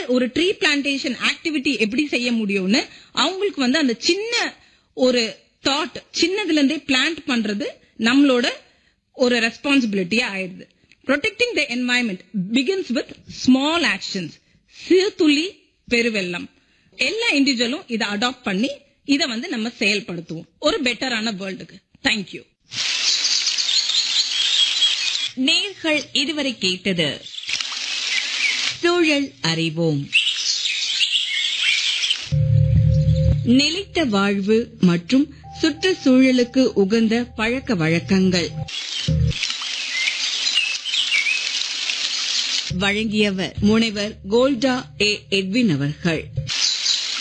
ஒரு tree plantation activity எப்படி செய்ய முடியும்னு அவங்களுக்கு வந்து அந்த சின்ன ஒரு தாட் சின்னதுல இருந்தே பிளான்ட் பண்றது நம்மளோட ஒரு ரெஸ்பான்சிபிலிட்டியா ஆயிடுது protecting the environment begins with small actions சிறுதுளி பெருவெள்ளம் எல்லா இண்டிவிஜுவலும் இதை அடாப்ட் பண்ணி இதை வந்து நம்ம செயல்படுத்துவோம் ஒரு பெட்டரான வேர்ல்டுக்கு தேங்க்யூ நேர்கள் இதுவரை கேட்டது சூழல் அறிவோம் நிலைத்த வாழ்வு மற்றும் சுற்றுச்சூழலுக்கு உகந்த பழக்க வழக்கங்கள் வழங்கியவர் முனைவர் கோல்டா ஏ எட்வின் அவர்கள்